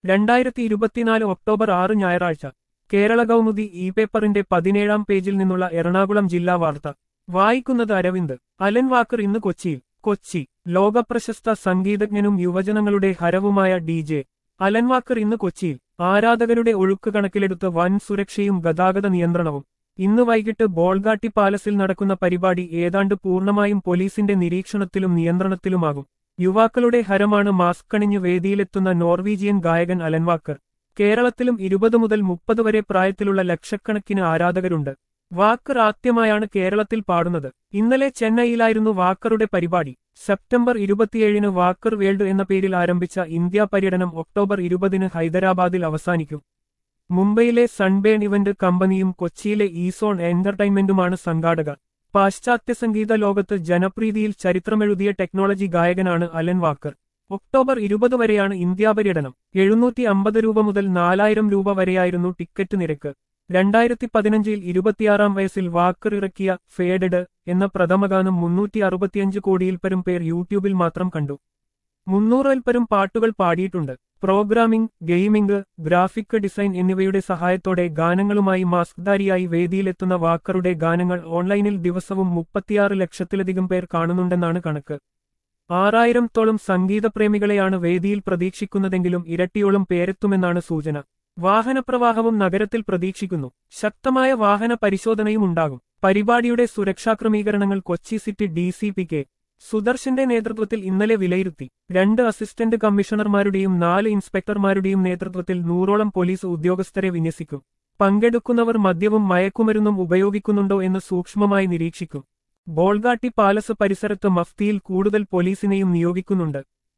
രണ്ടായിരത്തി ഇരുപത്തിനാല് ഒക്ടോബർ ആറ് ഞായറാഴ്ച കേരള കൗമുദി ഇ പേപ്പറിന്റെ പതിനേഴാം പേജിൽ നിന്നുള്ള എറണാകുളം ജില്ലാ വാർത്ത വായിക്കുന്നത് അരവിന്ദ് അലൻ വാക്കർ ഇന്ന് കൊച്ചിയിൽ കൊച്ചി ലോകപ്രശസ്ത സംഗീതജ്ഞനും യുവജനങ്ങളുടെ ഹരവുമായ ഡി ജെ അലൻ വാക്കർ ഇന്ന് കൊച്ചിയിൽ ആരാധകരുടെ ഒഴുക്ക് കണക്കിലെടുത്ത് വൻ സുരക്ഷയും ഗതാഗത നിയന്ത്രണവും ഇന്ന് വൈകിട്ട് ബോൾഗാട്ടി പാലസിൽ നടക്കുന്ന പരിപാടി ഏതാണ്ട് പൂർണ്ണമായും പോലീസിന്റെ നിരീക്ഷണത്തിലും നിയന്ത്രണത്തിലുമാകും യുവാക്കളുടെ ഹരമാണ് മാസ്ക് അണിഞ്ഞ് വേദിയിലെത്തുന്ന നോർവീജിയൻ ഗായകൻ അലൻ വാക്കർ കേരളത്തിലും ഇരുപത് മുതൽ മുപ്പത് വരെ പ്രായത്തിലുള്ള ലക്ഷക്കണക്കിന് ആരാധകരുണ്ട് വാക്കർ ആദ്യമായാണ് കേരളത്തിൽ പാടുന്നത് ഇന്നലെ ചെന്നൈയിലായിരുന്നു വാക്കറുടെ പരിപാടി സെപ്റ്റംബർ ഇരുപത്തിയേഴിന് വാക്കർ വേൾഡ് എന്ന പേരിൽ ആരംഭിച്ച ഇന്ത്യ പര്യടനം ഒക്ടോബർ ഇരുപതിന് ഹൈദരാബാദിൽ അവസാനിക്കും മുംബൈയിലെ സൺബേൺ ഇവന്റ് കമ്പനിയും കൊച്ചിയിലെ ഈസോൺ എന്റർടൈൻമെന്റുമാണ് സംഘാടകർ പാശ്ചാത്യ സംഗീത ലോകത്ത് ജനപ്രീതിയിൽ ചരിത്രമെഴുതിയ ടെക്നോളജി ഗായകനാണ് അലൻ വാക്കർ ഒക്ടോബർ ഇരുപത് വരെയാണ് ഇന്ത്യാ പര്യടനം എഴുന്നൂറ്റി അമ്പത് രൂപ മുതൽ നാലായിരം രൂപ വരെയായിരുന്നു ടിക്കറ്റ് നിരക്ക് രണ്ടായിരത്തി പതിനഞ്ചിൽ ഇരുപത്തിയാറാം വയസ്സിൽ വാക്കർ ഇറക്കിയ ഫേഡഡ് എന്ന പ്രഥമഗാനം മുന്നൂറ്റി അറുപത്തിയഞ്ച് കോടിയിൽ പരം പേർ യൂട്യൂബിൽ മാത്രം കണ്ടു മുന്നൂറിൽ പരം പാട്ടുകൾ പാടിയിട്ടുണ്ട് പ്രോഗ്രാമിംഗ് ഗെയിമിംഗ് ഗ്രാഫിക് ഡിസൈൻ എന്നിവയുടെ സഹായത്തോടെ ഗാനങ്ങളുമായി മാസ്ക്ധാരിയായി വേദിയിലെത്തുന്ന വാക്കറുടെ ഗാനങ്ങൾ ഓൺലൈനിൽ ദിവസവും മുപ്പത്തിയാറ് ലക്ഷത്തിലധികം പേർ കാണുന്നുണ്ടെന്നാണ് കണക്ക് ആറായിരത്തോളം സംഗീതപ്രേമികളെയാണ് വേദിയിൽ പ്രതീക്ഷിക്കുന്നതെങ്കിലും ഇരട്ടിയോളം പേരെത്തുമെന്നാണ് സൂചന വാഹനപ്രവാഹവും നഗരത്തിൽ പ്രതീക്ഷിക്കുന്നു ശക്തമായ വാഹന പരിശോധനയും ഉണ്ടാകും പരിപാടിയുടെ സുരക്ഷാ ക്രമീകരണങ്ങൾ Kochi city D C P K സുദർശന്റെ നേതൃത്വത്തിൽ ഇന്നലെ വിലയിരുത്തി രണ്ട് അസിസ്റ്റന്റ് കമ്മീഷണർമാരുടെയും നാല് ഇൻസ്പെക്ടർമാരുടെയും നേതൃത്വത്തിൽ നൂറോളം പോലീസ് ഉദ്യോഗസ്ഥരെ വിന്യസിക്കും പങ്കെടുക്കുന്നവർ മദ്യവും മയക്കുമരുന്നും ഉപയോഗിക്കുന്നുണ്ടോ എന്ന് സൂക്ഷ്മമായി നിരീക്ഷിക്കും ബോൾഗാട്ടി പാലസ് പരിസരത്ത് മഫ്തിയിൽ കൂടുതൽ പോലീസിനെയും നിയോഗിക്കുന്നുണ്ട്